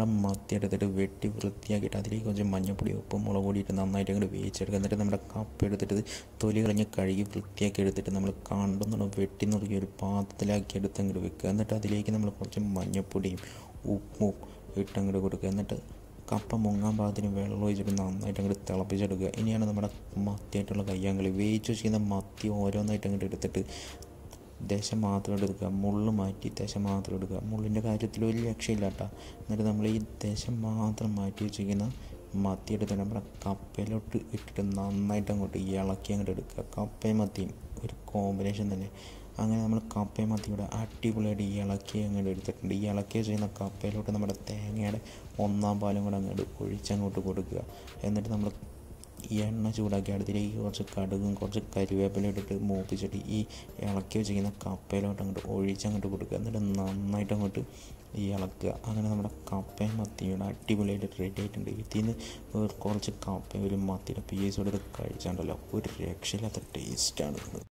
നമ്മുടെ മത്തി എടുത്തിട്ട് വെട്ടി വൃത്തിയാക്കിയിട്ട് അതിലേക്ക് കുറച്ച് മഞ്ഞപ്പൊടി ഉപ്പും മുളക് പൊടി ഇട്ട് നന്നായിട്ട് അങ്ങോട്ട് വേവിച്ചെടുക്കുക എന്നിട്ട് നമ്മുടെ കപ്പ എടുത്തിട്ട് തൊലി കളഞ്ഞ് കഴുകി വൃത്തിയാക്കി എടുത്തിട്ട് നമ്മൾ കണ്ടുന്ന വെട്ടി നുറുക്കി ഒരു പാത്രത്തിലാക്കി എടുത്ത് അങ്ങോട്ട് വെക്കുക എന്നിട്ട് അതിലേക്ക് നമ്മൾ കുറച്ച് മഞ്ഞപ്പൊടിയും ഉപ്പും ഇട്ട് അങ്ങോട്ട് കൊടുക്കുക എന്നിട്ട് കപ്പ മുങ്ങാൻ പാകത്തിന് വെള്ളം ഒഴിച്ചിട്ട് നന്നായിട്ട് അങ്ങോട്ട് തിളപ്പിച്ചെടുക്കുക ഇനിയാണ് നമ്മുടെ മത്തിയായിട്ടുള്ള കയ്യാങ്കളി വേവിച്ച് വെച്ചിരിക്കുന്ന മത്തി ഓരോന്നായിട്ട് അങ്ങോട്ട് എടുത്തിട്ട് ദശ മാത്രം എടുക്കുക മുള്ള് മാറ്റി ദശ മാത്രം എടുക്കുക മുള്ളിൻ്റെ കാര്യത്തിൽ ഒരു രക്ഷയില്ല കേട്ടോ എന്നിട്ട് നമ്മൾ ഈ ദശ മാത്രം മാറ്റി വെച്ചിരിക്കുന്ന മത്തി എടുത്ത് നമ്മുടെ കപ്പയിലോട്ട് ഇട്ടിട്ട് നന്നായിട്ട് അങ്ങോട്ട് ഇളക്കി അങ്ങോട്ട് എടുക്കുക കപ്പയും മത്തിയും ഒരു കോമ്പിനേഷൻ തന്നെ അങ്ങനെ നമ്മൾ കപ്പയും മത്തിയുടെ അടിപൊളിയായിട്ട് ഇളക്കി അങ്ങോട്ട് എടുത്തിട്ടുണ്ട് ഈ ഇളക്കി ചെയ്യുന്ന കപ്പയിലോട്ട് നമ്മുടെ തേങ്ങയുടെ ഒന്നാം പാലും കൂടെ അങ്ങോട്ട് ഒഴിച്ചങ്ങോട്ട് കൊടുക്കുക എന്നിട്ട് നമ്മൾ ഈ എണ്ണ ചൂടാക്കി അടുത്തിലേക്ക് കുറച്ച് കടുകും കുറച്ച് കരിവേപ്പില ഇട്ടിട്ട് മൂപ്പിച്ചിട്ട് ഈ ഇളക്കി വെച്ചിരിക്കുന്ന കപ്പയിലോട്ട് അങ്ങോട്ട് ഒഴിച്ചങ്ങോട്ട് കൊടുക്കുക എന്നിട്ട് നന്നായിട്ട് അങ്ങോട്ട് ഈ ഇളക്കുക അങ്ങനെ നമ്മുടെ കപ്പയും മത്തിയുടെ അടിപൊളിയായിട്ട് റെഡി ആയിട്ടുണ്ട് ഇതിൽ നിന്ന് കുറച്ച് കപ്പയും ഒരു മത്തിയുടെ പീസ് എടുത്ത് കഴിച്ചാണ്ടല്ലോ ഒരു രക്ഷയില്ലാത്ത ടേസ്റ്റാണ്